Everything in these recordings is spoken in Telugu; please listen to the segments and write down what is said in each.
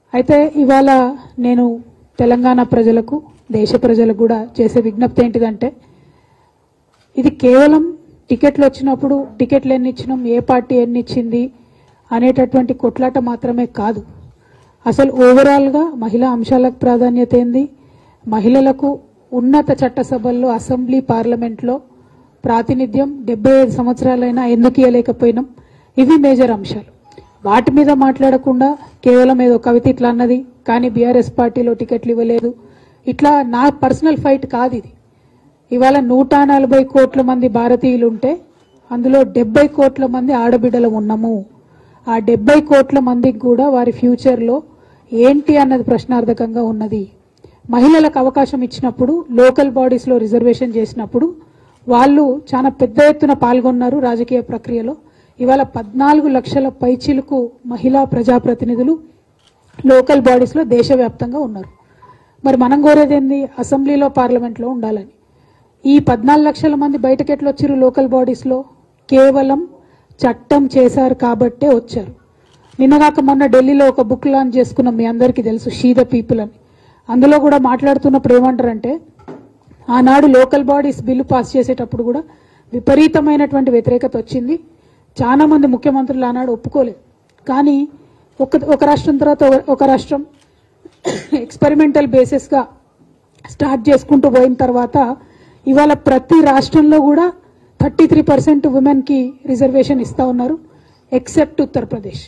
అయితే ఇవాళ నేను తెలంగాణ ప్రజలకు దేశ ప్రజలకు కూడా చేసే విజ్ఞప్తి ఏంటిదంటే ఇది కేవలం టికెట్లు వచ్చినప్పుడు టికెట్లు ఎన్ని ఇచ్చినాం ఏ పార్టీ ఎన్ని ఇచ్చింది అనేటటువంటి కొట్లాట మాత్రమే కాదు అసలు ఓవరాల్గా మహిళా అంశాలకు ప్రాధాన్యత ఏంది మహిళలకు ఉన్నత చట్టసభల్లో అసెంబ్లీ పార్లమెంట్లో ప్రాతినిధ్యం డెబ్బై ఐదు సంవత్సరాలైనా ఎందుకు ఇవ్వలేకపోయినాం ఇవి మేజర్ అంశాలు వాటి మీద మాట్లాడకుండా కేవలం ఏదో కవిత ఇట్లా అన్నది కానీ బీఆర్ఎస్ పార్టీలో టికెట్లు ఇవ్వలేదు ఇట్లా నా పర్సనల్ ఫైట్ కాదు ఇది ఇవాళ నూట నలభై కోట్ల మంది భారతీయులు ఉంటే అందులో డెబ్బై కోట్ల మంది ఆడబిడ్డలు ఉన్నాము ఆ డెబ్బై కోట్ల మందికి కూడా వారి ఫ్యూచర్లో ఏంటి అన్నది ప్రశ్నార్థకంగా ఉన్నది మహిళలకు అవకాశం ఇచ్చినప్పుడు లోకల్ బాడీస్లో రిజర్వేషన్ చేసినప్పుడు వాళ్ళు చాలా పెద్ద ఎత్తున పాల్గొన్నారు రాజకీయ ప్రక్రియలో ఇవాళ పద్నాలుగు లక్షల పైచిలకు మహిళా ప్రజాప్రతినిధులు లోకల్ బాడీస్లో దేశవ్యాప్తంగా ఉన్నారు మరి మనం కోరేది ఏంది అసెంబ్లీలో పార్లమెంట్లో ఉండాలని ఈ పద్నాలుగు లక్షల మంది బయటకు ఎట్లా వచ్చారు లోకల్ బాడీస్లో కేవలం చట్టం చేశారు కాబట్టే వచ్చారు నిన్నగాక మొన్న ఢిల్లీలో ఒక బుక్ లాంచ్ చేసుకున్నాం మీ అందరికీ తెలుసు షీ ద పీపుల్ అని అందులో కూడా మాట్లాడుతున్నప్పుడు ఏమంటారంటే ఆనాడు లోకల్ బాడీస్ బిల్లు పాస్ చేసేటప్పుడు కూడా విపరీతమైనటువంటి వ్యతిరేకత వచ్చింది చాలా మంది ముఖ్యమంత్రులు ఆనాడు ఒప్పుకోలేదు కానీ ఒక ఒక రాష్ట్రం తర్వాత ఒక- ఒక రాష్ట్రం ఎక్స్పెరిమెంటల్ బేసిస్గా స్టార్ట్ చేసుకుంటూ పోయిన తర్వాత ఇవాళ ప్రతి రాష్ట్రంలో కూడా థర్టీ త్రీ పర్సెంట్ ఉమెన్కి రిజర్వేషన్ ఇస్తా ఉన్నారు ఎక్సెప్ట్ ఉత్తరప్రదేశ్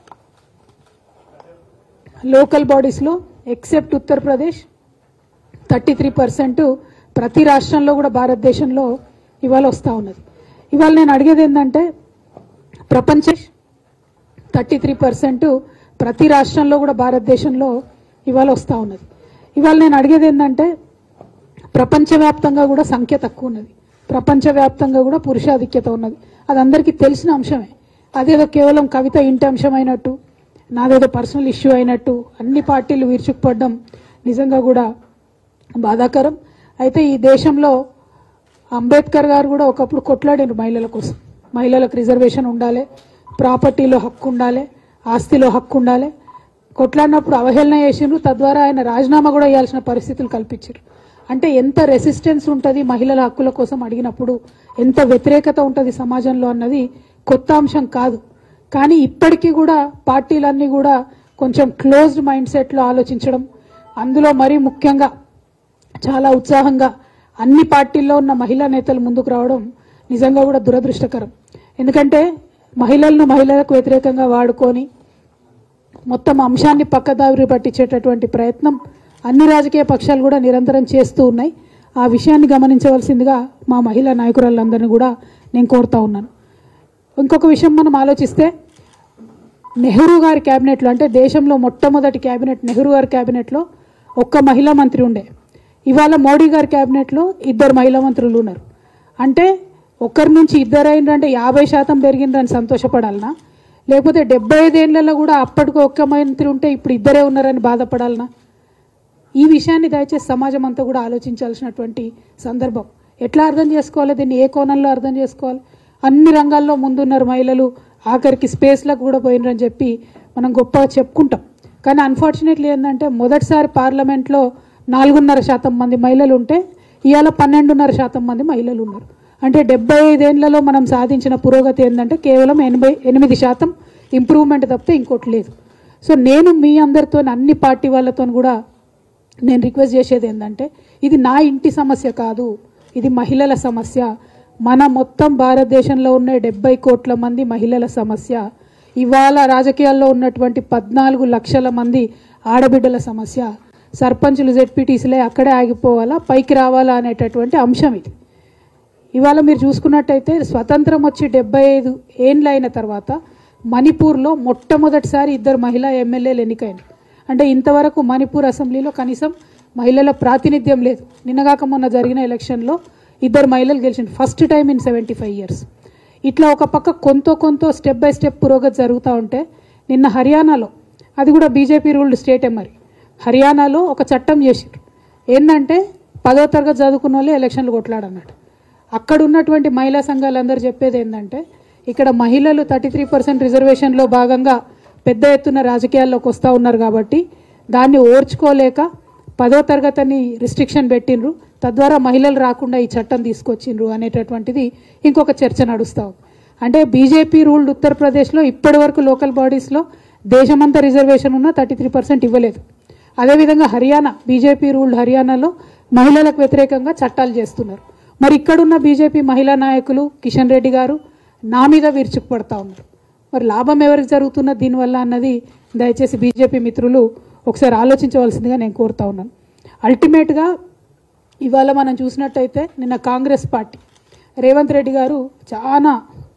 లోకల్ బాడీస్లో except Uttar Pradesh thirty three percent ప్రతి రాష్ట్రంలో కూడా భారతదేశంలో ఇవాళ వస్తూ ఉన్నది ఇవాళ నేను అడిగేది ఏంటంటే ప్రపంచ థర్టీ త్రీ పర్సెంట్ ప్రతి రాష్ట్రంలో కూడా భారతదేశంలో ఇవాళ వస్తూ ఉన్నది ఇవాళ నేను అడిగేది ఏంటంటే ప్రపంచవ్యాప్తంగా కూడా సంఖ్య తక్కువ ఉన్నది ప్రపంచవ్యాప్తంగా కూడా పురుషాధిక్యత ఉన్నది అది అందరికీ తెలిసిన అంశమే అదేదో కేవలం కవిత ఇంటి అంశం అయినట్టు నాదేదో పర్సనల్ ఇష్యూ అయినట్టు అన్ని పార్టీలు విరుచుకుపడడం నిజంగా కూడా బాధాకరం అయితే ఈ దేశంలో అంబేద్కర్ గారు కూడా ఒకప్పుడు కొట్లాడారు మహిళల కోసం మహిళలకు రిజర్వేషన్ ఉండాలి ప్రాపర్టీలో హక్కు ఉండాలి ఆస్తిలో హక్కు ఉండాలి కొట్లాడినప్పుడు అవహేళన చేసిండ్రు తద్వారా ఆయన రాజీనామా కూడా ఇవ్వాల్సిన పరిస్థితులు కల్పించారు అంటే ఎంత రెసిస్టెన్స్ ఉంటుంది మహిళల హక్కుల కోసం అడిగినప్పుడు ఎంత వ్యతిరేకత ఉంటుంది సమాజంలో అన్నది కొత్త అంశం కాదు కానీ ఇప్పటికీ కూడా పార్టీలన్నీ కూడా కొంచెం క్లోజ్డ్ మైండ్ సెట్లో ఆలోచించడం అందులో మరీ ముఖ్యంగా చాలా ఉత్సాహంగా అన్ని పార్టీల్లో ఉన్న మహిళా నేతలు ముందుకు రావడం నిజంగా కూడా దురదృష్టకరం ఎందుకంటే మహిళలను మహిళలకు వ్యతిరేకంగా వాడుకొని మొత్తం అంశాన్ని పక్కదారి పట్టించేటటువంటి ప్రయత్నం అన్ని రాజకీయ పక్షాలు కూడా నిరంతరం చేస్తూ ఉన్నాయి ఆ విషయాన్ని గమనించవలసిందిగా మా మహిళా నాయకురాలందరినీ కూడా నేను కోరుతా ఉన్నాను ఇంకొక విషయం మనం ఆలోచిస్తే నెహ్రూ గారి క్యాబినెట్లో అంటే దేశంలో మొట్టమొదటి క్యాబినెట్ నెహ్రూ గారి క్యాబినెట్లో ఒక్క మహిళా మంత్రి ఉండే ఇవాళ మోడీ గారి క్యాబినెట్లో ఇద్దరు మహిళా మంత్రులు ఉన్నారు అంటే ఒకరి నుంచి ఇద్దరు అయినరంటే యాభై శాతం పెరిగిందని సంతోషపడాలనా లేకపోతే డెబ్బై ఐదేళ్లలో కూడా అప్పటికి ఒక్క మంత్రి ఉంటే ఇప్పుడు ఇద్దరే ఉన్నారని బాధపడాలనా ఈ విషయాన్ని దయచేసి సమాజం అంతా కూడా ఆలోచించాల్సినటువంటి సందర్భం ఎట్లా అర్థం చేసుకోవాలి దీన్ని ఏ కోణంలో అర్థం చేసుకోవాలి అన్ని రంగాల్లో ముందున్నారు మహిళలు ఆఖరికి స్పేస్లకు కూడా పోయినరని చెప్పి మనం గొప్పగా చెప్పుకుంటాం కానీ అన్ఫార్చునేట్లీ ఏంటంటే మొదటిసారి పార్లమెంట్లో నాలుగున్నర శాతం మంది మహిళలు ఉంటే ఇవాళ పన్నెండున్నర శాతం మంది మహిళలు ఉన్నారు అంటే డెబ్బై ఐదేళ్లలో మనం సాధించిన పురోగతి ఏంటంటే కేవలం ఎనభై ఎనిమిది శాతం ఇంప్రూవ్మెంట్ తప్పితే ఇంకోటి లేదు సో నేను మీ అందరితో అన్ని పార్టీ వాళ్ళతో కూడా నేను రిక్వెస్ట్ చేసేది ఏంటంటే ఇది నా ఇంటి సమస్య కాదు ఇది మహిళల సమస్య మన మొత్తం భారతదేశంలో ఉన్న డెబ్బై కోట్ల మంది మహిళల సమస్య ఇవాళ రాజకీయాల్లో ఉన్నటువంటి పద్నాలుగు లక్షల మంది ఆడబిడ్డల సమస్య సర్పంచులు జెడ్పీటీసీలే అక్కడే ఆగిపోవాలా పైకి రావాలా అనేటటువంటి అంశం ఇది ఇవాళ మీరు చూసుకున్నట్టయితే స్వతంత్రం వచ్చి డెబ్బై ఐదు ఏండ్లు అయిన తర్వాత మణిపూర్లో మొట్టమొదటిసారి ఇద్దరు మహిళా ఎమ్మెల్యేలు ఎన్నికైనారు అంటే ఇంతవరకు మణిపూర్ అసెంబ్లీలో కనీసం మహిళల ప్రాతినిధ్యం లేదు నిన్నగాక మొన్న జరిగిన ఎలక్షన్లో ఇద్దరు మహిళలు గెలిచింది first time in seventy five years ఇట్లా ఒక పక్క కొంత కొంత స్టెప్ బై స్టెప్ పురోగతి జరుగుతూ ఉంటే నిన్న హర్యానాలో అది కూడా బీజేపీ రూల్డ్ స్టేటే మరి హర్యానాలో ఒక చట్టం చేసిండ్రు ఏంటంటే పదో తరగతి చదువుకున్న వాళ్ళే ఎలక్షన్లు కొట్లాడన్నట్టు అక్కడ ఉన్నటువంటి మహిళా సంఘాలందరూ చెప్పేది ఏంటంటే ఇక్కడ మహిళలు థర్టీ త్రీ పర్సెంట్ రిజర్వేషన్లో భాగంగా పెద్ద ఎత్తున రాజకీయాల్లోకి వస్తూ ఉన్నారు కాబట్టి దాన్ని ఓర్చుకోలేక పదో తరగతిని రిస్ట్రిక్షన్ పెట్టిండ్రు తద్వారా మహిళలు రాకుండా ఈ చట్టం తీసుకొచ్చిండ్రు అనేటటువంటిది ఇంకొక చర్చ నడుస్తూ ఉంది అంటే బీజేపీ రూల్డ్ ఉత్తరప్రదేశ్లో ఇప్పటి వరకు లోకల్ బాడీస్లో దేశమంతా రిజర్వేషన్ ఉన్నా థర్టీ త్రీ పర్సెంట్ ఇవ్వలేదు అదేవిధంగా హర్యానా బీజేపీ రూల్డ్ హర్యానాలో మహిళలకు వ్యతిరేకంగా చట్టాలు చేస్తున్నారు మరి ఇక్కడున్న బీజేపీ మహిళా నాయకులు కిషన్ రెడ్డి గారు నా మీద విరుచుకుపడతా ఉన్నారు మరి లాభం ఎవరికి జరుగుతున్న దీనివల్ల అన్నది దయచేసి బీజేపీ మిత్రులు ఒకసారి ఆలోచించవలసిందిగా నేను కోరుతా ఉన్నాను అల్టిమేట్గా ఇవాళ మనం చూసినట్టయితే నిన్న కాంగ్రెస్ పార్టీ రేవంత్ రెడ్డి గారు చాలా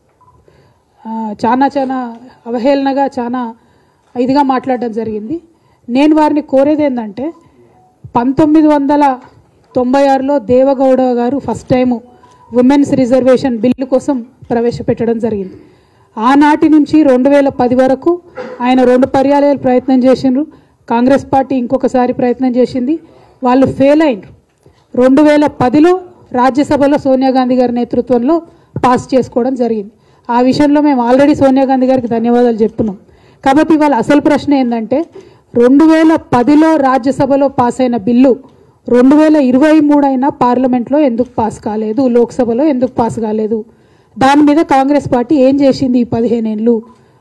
ఆ, చాలా చాలా అవహేళనగా చాలా ఇదిగా మాట్లాడడం జరిగింది నేను వారిని కోరేది ఏంటంటే పంతొమ్మిది వందల తొంభై ఆరులో Deve Gowda garu first time women's reservation bill కోసం ప్రవేశపెట్టడం జరిగింది ఆనాటి నుంచి రెండు వేల పది వరకు ఆయన రెండు పర్యాయాలు ప్రయత్నం చేసిండ్రు కాంగ్రెస్ పార్టీ ఇంకొకసారి ప్రయత్నం చేసింది వాళ్ళు ఫెయిల్ అయినరు రెండు వేల పదిలో రాజ్యసభలో సోనియా గాంధీ గారి నేతృత్వంలో పాస్ చేసుకోవడం జరిగింది ఆ విషయంలో మేము ఆల్రెడీ సోనియా గాంధీ గారికి ధన్యవాదాలు చెప్తున్నాం కాబట్టి ఇవాళ అసలు ప్రశ్న ఏంటంటే రెండు వేల పదిలో రాజ్యసభలో పాస్ అయిన బిల్లు రెండు వేల ఇరవై మూడు అయినా పార్లమెంట్లో ఎందుకు పాస్ కాలేదు లోక్సభలో ఎందుకు పాస్ కాలేదు దాని మీద కాంగ్రెస్ పార్టీ ఏం చేసింది ఈ పదిహేనేళ్ళు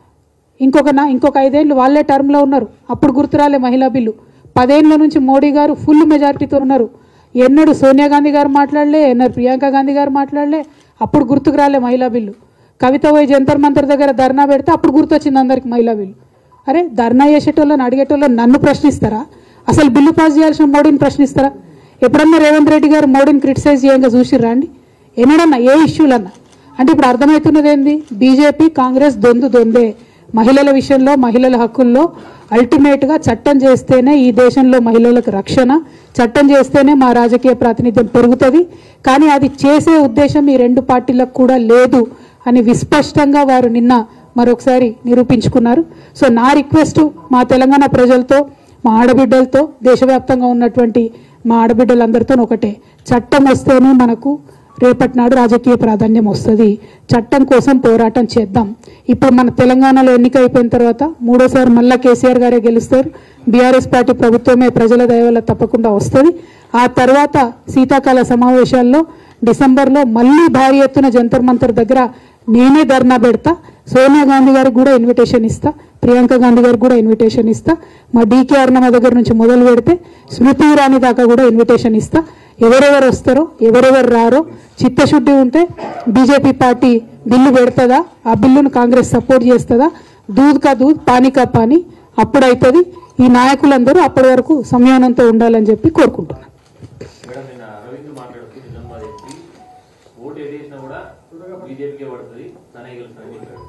ఇంకొక నా ఇంకొక ఐదేళ్ళు వాళ్ళే టర్మ్లో ఉన్నారు అప్పుడు గుర్తురాలే మహిళా బిల్లు పదేళ్ళ నుంచి మోడీ గారు ఫుల్ మెజారిటీతో ఉన్నారు ఎన్నడూ సోనియా గాంధీ గారు మాట్లాడలే ఎన్నడు ప్రియాంక గాంధీ గారు మాట్లాడలే అప్పుడు గుర్తుకు రాలే మహిళా బిల్లు కవిత పోయి జంతర్ మంతర్ దగ్గర ధర్నా పెడితే అప్పుడు గుర్తొచ్చింది అందరికి మహిళా బిల్లు అరే ధర్నా చేసేటోళ్ళని అడిగేటోళ్ళని నన్ను ప్రశ్నిస్తారా అసలు బిల్లు పాస్ చేయాల్సిన మోడీని ప్రశ్నిస్తారా ఎప్పుడన్నా రేవంత్ రెడ్డి గారు మోడీని క్రిటిసైజ్ చేయంగా చూసిర్రా అండి ఎన్నడన్నా ఏ ఇష్యూలన్నా అంటే ఇప్పుడు అర్థమవుతున్నది ఏంది బీజేపీ కాంగ్రెస్ దొందు దొందే మహిళల విషయంలో మహిళల హక్కుల్లో అల్టిమేట్గా చట్టం చేస్తేనే ఈ దేశంలో మహిళలకు రక్షణ చట్టం చేస్తేనే మా రాజకీయ ప్రాతినిధ్యం పెరుగుతుంది కానీ అది చేసే ఉద్దేశం ఈ రెండు పార్టీలకు కూడా లేదు అని విస్పష్టంగా వారు నిన్న మరొకసారి నిరూపించుకున్నారు సో నా రిక్వెస్ట్ మా తెలంగాణ ప్రజలతో మా ఆడబిడ్డలతో దేశవ్యాప్తంగా ఉన్నటువంటి మా ఆడబిడ్డలందరితో ఒకటే చట్టం వస్తేనే మనకు రేపటి నాడు రాజకీయ ప్రాధాన్యం వస్తుంది చట్టం కోసం పోరాటం చేద్దాం ఇప్పుడు మన తెలంగాణలో ఎన్నిక అయిపోయిన తర్వాత మూడోసారి మళ్ళా కేసీఆర్ గారే గెలుస్తారు బీఆర్ఎస్ పార్టీ ప్రభుత్వమే ప్రజల దయ వల్ల తప్పకుండా వస్తుంది ఆ తర్వాత శీతాకాల సమావేశాల్లో డిసెంబర్లో మళ్ళీ భారీ ఎత్తున జంతర్ మంతర్ దగ్గర నేనే ధర్నా పెడతా సోనియా గాంధీ గారికి కూడా ఇన్విటేషన్ ఇస్తా ప్రియాంక గాంధీ గారికి కూడా ఇన్విటేషన్ ఇస్తా మా డీకే అరుణమ దగ్గర నుంచి మొదలు పెడితే స్మృతి ఇరానీ దాకా కూడా ఇన్విటేషన్ ఇస్తా ఎవరెవరు వస్తారో ఎవరెవరు రారో చిత్తశుద్ధి ఉంటే బీజేపీ పార్టీ బిల్లు పెడుతుందా ఆ బిల్లును కాంగ్రెస్ సపోర్ట్ చేస్తుందా దూద్ కా దూద్ పానీ కా పానీ అప్పుడైతుంది ఈ నాయకులందరూ అప్పటి వరకు సంయమనంతో ఉండాలని చెప్పి కోరుకుంటున్నాను మేడం నిన్న అరవింద్ మాట్లాడుతూ నిజామాబాద్ ఎంపీ ఓటు ఏది వేసినా కూడా బీజేపీకే పడుతుంది తనే గెలుస్తానని చెప్పాడు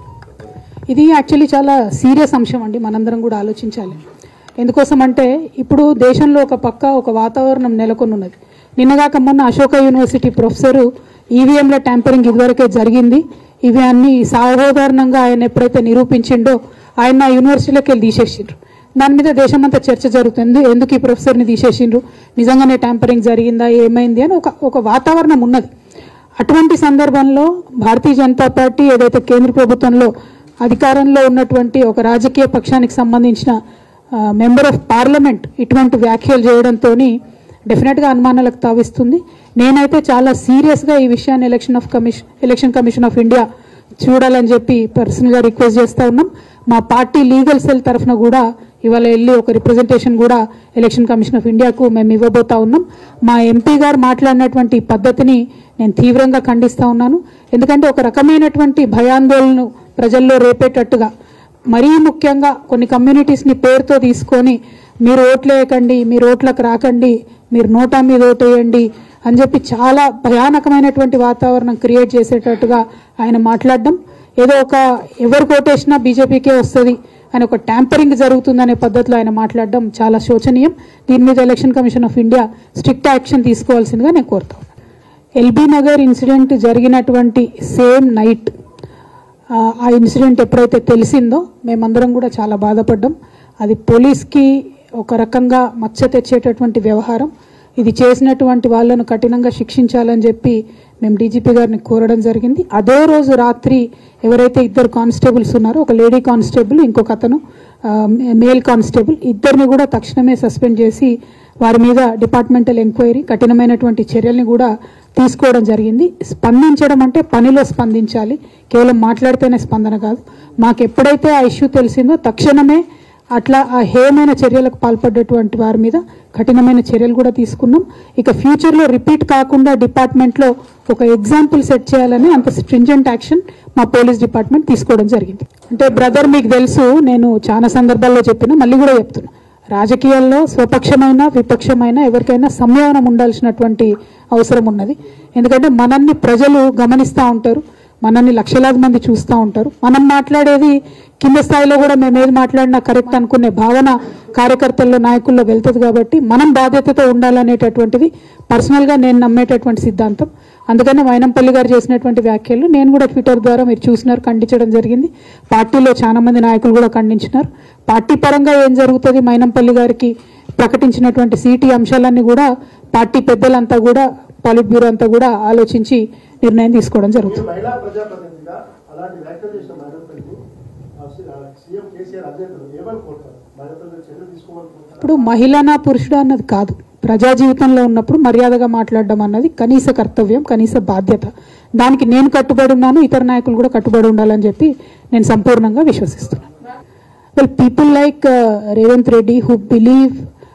ఇది యాక్చువల్లీ చాలా సీరియస్ అంశం అండి మనందరం కూడా ఆలోచించాలి ఎందుకోసం అంటే ఇప్పుడు దేశంలో ఒక పక్క ఒక వాతావరణం నెలకొని ఉన్నది నిన్నగాక మొన్న అశోక యూనివర్సిటీ ప్రొఫెసరు ఈవీఎంల ట్యాంపరింగ్ ఇదివరకే జరిగింది ఇవి అన్ని సాహోదారణంగా ఆయన ఎప్పుడైతే నిరూపించిండో ఆయన ఆ యూనివర్సిటీలోకి వెళ్ళి తీసేసిండ్రు దాని మీద దేశమంతా చర్చ జరుగుతుంది ఎందుకు ఈ ప్రొఫెసర్ని తీసేసిండ్రు నిజంగానే ట్యాంపరింగ్ జరిగిందా ఏమైంది అని ఒక ఒక వాతావరణం ఉన్నది అటువంటి సందర్భంలో భారతీయ జనతా పార్టీ ఏదైతే కేంద్ర ప్రభుత్వంలో అధికారంలో ఉన్నటువంటి ఒక రాజకీయ పక్షానికి సంబంధించిన మెంబర్ ఆఫ్ పార్లమెంట్ ఇటువంటి వ్యాఖ్యలు చేయడంతో డెఫినెట్గా అనుమానాలకు తావిస్తుంది నేనైతే చాలా సీరియస్గా ఈ విషయాన్ని election of commission election commission of India చూడాలని చెప్పి పర్సనల్గా రిక్వెస్ట్ చేస్తా ఉన్నాం మా పార్టీ లీగల్ సెల్ తరఫున కూడా ఇవాళ వెళ్ళి ఒక రిప్రజెంటేషన్ కూడా ఎలక్షన్ కమిషన్ ఆఫ్ ఇండియాకు మేము ఇవ్వబోతా ఉన్నాం మా ఎంపీ గారు మాట్లాడినటువంటి ఈ పద్ధతిని నేను తీవ్రంగా ఖండిస్తా ఉన్నాను ఎందుకంటే ఒక రకమైనటువంటి భయాందోళనను ప్రజల్లో రేపేటట్టుగా మరీ ముఖ్యంగా కొన్ని కమ్యూనిటీస్ని పేరుతో తీసుకొని మీరు ఓట్లేయకండి మీరు ఓట్లకు రాకండి మీరు నోటా మీద ఓటేయండి అని చెప్పి చాలా భయానకమైనటువంటి వాతావరణం క్రియేట్ చేసేటట్టుగా ఆయన మాట్లాడడం ఏదో ఒక ఎవరు కోటేసినా బీజేపీకే వస్తుంది అని ఒక ట్యాంపరింగ్ జరుగుతుందనే పద్ధతిలో ఆయన మాట్లాడడం చాలా శోచనీయం దీని మీద election commission of India strict action తీసుకోవాల్సిందిగా నేను కోరుతా ఉన్నాను ఎల్బీ నగర్ ఇన్సిడెంట్ జరిగినటువంటి సేమ్ నైట్ ఆ ఆ ఇన్సిడెంట్ ఎప్పుడైతే తెలిసిందో మేమందరం కూడా చాలా బాధపడ్డాం అది పోలీస్కి ఒక రకంగా మచ్చ తెచ్చేటటువంటి వ్యవహారం ఇది చేసినటువంటి వాళ్ళను కఠినంగా శిక్షించాలని చెప్పి మేము డీజీపీ గారిని కోరడం జరిగింది అదే రోజు రాత్రి ఎవరైతే ఇద్దరు కానిస్టేబుల్స్ ఉన్నారో ఒక లేడీ కానిస్టేబుల్ ఇంకొక అతను ఆ, మేల్ కానిస్టేబుల్ ఇద్దరిని కూడా తక్షణమే సస్పెండ్ చేసి వారి మీద డిపార్ట్మెంటల్ ఎంక్వైరీ కఠినమైనటువంటి చర్యల్ని కూడా తీసుకోవడం జరిగింది స్పందించడం అంటే పనిలో స్పందించాలి కేవలం మాట్లాడితేనే స్పందన కాదు మాకు ఎప్పుడైతే ఆ ఇష్యూ తెలిసిందో తక్షణమే అట్లా ఆ హేయమైన చర్యలకు పాల్పడ్డటువంటి వారి మీద కఠినమైన చర్యలు కూడా తీసుకున్నాం ఇక ఫ్యూచర్లో రిపీట్ కాకుండా డిపార్ట్మెంట్లో ఒక ఎగ్జాంపుల్ సెట్ చేయాలని అంత స్ట్రింజెంట్ యాక్షన్ మా పోలీస్ డిపార్ట్మెంట్ తీసుకోవడం జరిగింది అంటే బ్రదర్ మీకు తెలుసు నేను చాలా సందర్భాల్లో చెప్పిన మళ్ళీ కూడా చెప్తున్నా రాజకీయాల్లో స్వపక్షమైన విపక్షమైన ఎవరికైనా సంయమనం ఉండాల్సినటువంటి అవసరం ఉన్నది ఎందుకంటే మనల్ని ప్రజలు గమనిస్తూ ఉంటారు మనల్ని లక్షలాది మంది చూస్తూ ఉంటారు మనం మాట్లాడేది కింద స్థాయిలో కూడా మేము ఏది మాట్లాడినా కరెక్ట్ అనుకునే భావన కార్యకర్తల్లో నాయకుల్లో వెళ్తుంది కాబట్టి మనం బాధ్యతతో ఉండాలనేటటువంటిది పర్సనల్గా నేను నమ్మేటటువంటి సిద్ధాంతం అందుకనే వైనంపల్లి గారు చేసినటువంటి వ్యాఖ్యలు నేను కూడా ట్విట్టర్ ద్వారా మీరు చూసినారు ఖండించడం జరిగింది పార్టీలో చాలా మంది నాయకులు కూడా ఖండించినారు పార్టీ పరంగా ఏం జరుగుతుంది మైనంపల్లి గారికి ప్రకటించినటువంటి సీటీ అంశాలన్నీ కూడా పార్టీ పెద్దలంతా కూడా పాలిట్ బ్యూరో అంతా కూడా ఆలోచించి నిర్ణయం తీసుకోవడం జరుగుతుంది మీరు మహిళా ప్రజాప్రతినిధిగా అలాంటి వ్యాఖ్యలు చేసిన మహిళపల్లి సీఎం కేసీఆర్ అధ్యక్షులు ఏమని కోరుతారు మహిళపల్లి చర్యలు తీసుకోవాలనుకుంటారు ఇప్పుడు మహిళనా పురుషుడు అన్నది కాదు ప్రజా జీవితంలో ఉన్నప్పుడు మర్యాదగా మాట్లాడడం అన్నది కనీస కర్తవ్యం కనీస బాధ్యత దానికి నేను కట్టుబడి ఉన్నాను ఇతర నాయకులు కూడా కట్టుబడి ఉండాలని చెప్పి నేను సంపూర్ణంగా విశ్వసిస్తున్నాను well people like Revanth Reddy who believe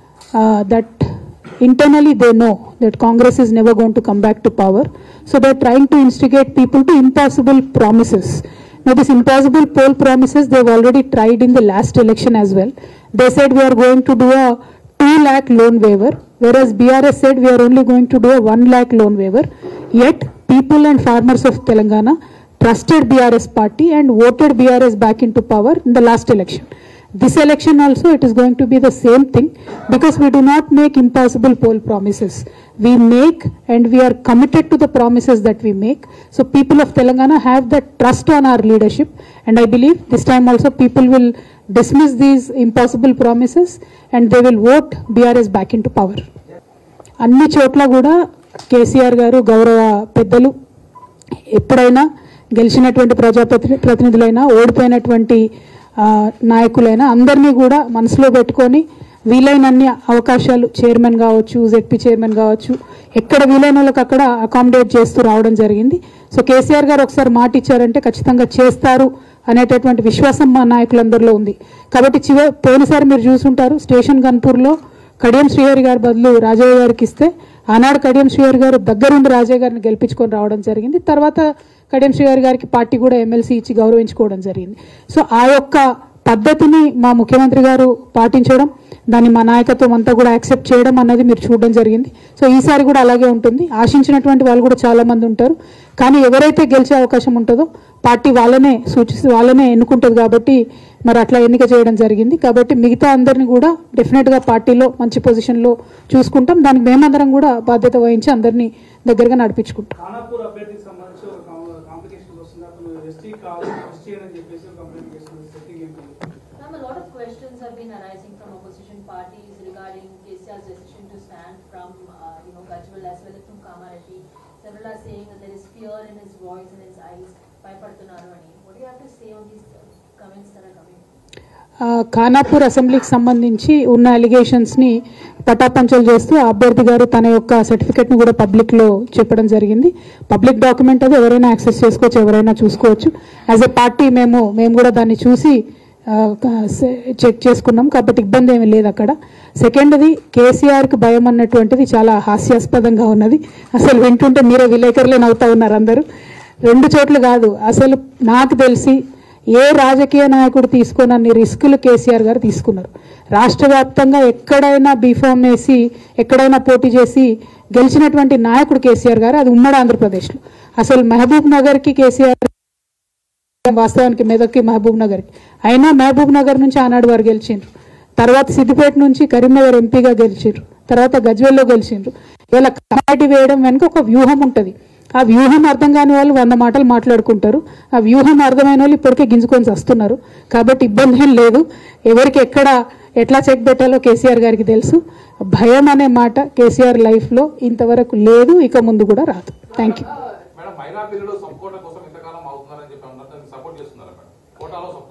that internally they know that Congress is never going to come back to power. So they're trying to instigate people to impossible promises. Now, these impossible poll promises they've already tried in the last election as well. They said we are going to do a 2 lakh loan waiver, whereas BRS said we are only going to do a 1 lakh loan waiver. Yet, people and farmers of Telangana trusted BRS party and voted BRS back into power in the last election. This election also it is going to be the same thing because we do not make impossible poll promises. We make and we are committed to the promises that we make. So people of Telangana have that trust on our leadership and I believe this time also people will dismiss these impossible promises and they will vote BRS back into power. అన్ని చోట్ల కూడా కేసీఆర్ గారు గౌరవ పెద్దలు ఎప్పుడైనా గెలిచినటువంటి ప్రజాప్రతి ప్రతినిధులైనా ఓడిపోయినటువంటి ఆ, నాయకులైనా అందరినీ కూడా మనసులో పెట్టుకొని వీలైనన్ని అవకాశాలు చైర్మన్ కావచ్చు జెడ్పీ చైర్మన్ కావచ్చు ఎక్కడ వీలైన వాళ్ళకి అక్కడ అకామిడేట్ చేస్తూ రావడం జరిగింది సో కేసీఆర్ గారు ఒకసారి మాట ఇచ్చారంటే ఖచ్చితంగా చేస్తారు అనేటటువంటి విశ్వాసం మా నాయకులందరిలో ఉంది కాబట్టి చివ పోయినసారి మీరు చూసుంటారు స్టేషన్ గన్పూర్లో కడియం శ్రీహరి గారి బదులు రాజయ్య గారికి ఇస్తే ఆనాడు కడియం శ్రీహరి గారు దగ్గరుండి రాజయ్య గారిని గెలిపించుకొని రావడం జరిగింది తర్వాత కడియం శ్రీహరి గారికి పార్టీ కూడా ఎమ్మెల్సీ ఇచ్చి గౌరవించుకోవడం జరిగింది సో ఆ యొక్క పద్ధతిని మా ముఖ్యమంత్రి గారు పాటించడం దాన్ని మా నాయకత్వం అంతా కూడా యాక్సెప్ట్ చేయడం అన్నది మీరు చూడడం జరిగింది సో ఈసారి కూడా అలాగే ఉంటుంది ఆశించినటువంటి వాళ్ళు కూడా చాలా మంది ఉంటారు కానీ ఎవరైతే గెలిచే అవకాశం ఉంటుందో పార్టీ వాళ్ళనే సూచిస్తూ వాళ్ళనే ఎన్నుకుంటుంది కాబట్టి మరి అట్లా ఎన్నిక చేయడం జరిగింది కాబట్టి మిగతా అందరిని కూడా డెఫినెట్గా పార్టీలో మంచి పొజిషన్లో చూసుకుంటాం దానికి మేమందరం కూడా బాధ్యత వహించి అందరినీ దగ్గరగా నడిపించుకుంటాం ఖానాపూర్ అభ్యర్థికి సంబంధించి ఒక కాం- కాంప్లికేషన్ వస్తుంది అతను ఎస్టీ కాదు ఎస్టీ అని చెప్పేసి ఒక కంప్లైంట్ చేస్తుంది సెట్టింగ్ ఏంటి Ma'am, a lot of questions have been arising from opposition parties regarding KCR's decision to stand from, uh, you know, Gajwal as well as from Kamaretti. Several are saying that there is fear in his voice and his eyes. భయపడుతున్నారు అని. What do you have to say on these uh, comments that are coming? ఆ, ఖానాపూర్ అసెంబ్లీకి సంబంధించి ఉన్న అలిగేషన్స్ ని పటాపంచలు చేస్తూ ఆ అభ్యర్థి గారు తన యొక్క సర్టిఫికెట్ ని కూడా పబ్లిక్ లో చెప్పడం జరిగింది పబ్లిక్ డాక్యుమెంట్ అది ఎవరైనా యాక్సెస్ చేసుకోవచ్చు ఎవరైనా చూసుకోవచ్చు యాజ్ ఎ పార్టీ మేము మేము కూడా దాన్ని చూసి చెక్ చేసుకున్నాం కాబట్టి ఇబ్బంది ఏమీ లేదు అక్కడ సెకండ్ది కేసీఆర్కి భయం అన్నటువంటిది చాలా హాస్యాస్పదంగా ఉన్నది అసలు వింటుంటే మీరే విలేకరులే నవ్వుతా ఉన్నారు అందరూ రెండు చోట్ల కాదు అసలు నాకు తెలిసి ఏ రాజకీయ నాయకుడు తీసుకోనన్ని రిస్కులు కేసీఆర్ గారు తీసుకున్నారు రాష్ట్ర వ్యాప్తంగా ఎక్కడైనా బీఫామ్ వేసి ఎక్కడైనా పోటీ చేసి గెలిచినటువంటి నాయకుడు కేసీఆర్ గారు అది ఉమ్మడి ఆంధ్రప్రదేశ్లో అసలు మహబూబ్ నగర్కి కేసీఆర్ వాస్తవానికి మెదక్కి మహబూబ్ నగర్కి అయినా మహబూబ్ నగర్ నుంచి ఆనాడు వారు గెలిచిండ్రు తర్వాత సిద్దిపేట నుంచి కరీంనగర్ ఎంపీగా గెలిచిండ్రు తర్వాత గజ్వేల్లో గెలిచిండ్రు ఇలా కమాటి వేయడం వెనుక ఒక వ్యూహం ఉంటుంది ఆ వ్యూహం అర్థం కాని వాళ్ళు వంద మాటలు మాట్లాడుకుంటారు ఆ వ్యూహం అర్థమైన వాళ్ళు ఇప్పటికే గింజుకొని వస్తున్నారు కాబట్టి ఇబ్బంది ఏం లేదు ఎవరికి ఎక్కడ ఎట్లా చెక్ పెట్టాలో కేసీఆర్ గారికి తెలుసు భయం అనే మాట కేసీఆర్ లైఫ్లో ఇంతవరకు లేదు ఇక ముందు కూడా రాదు థ్యాంక్ యూ మేడం మైనా బిల్లులో సబ్ కోటా కోసం ఇంతకాలం అవుతున్నారని చెప్పి అన్నారు దాన్ని సపోర్ట్ చేస్తున్నారా మేడం కోటాలో సబ్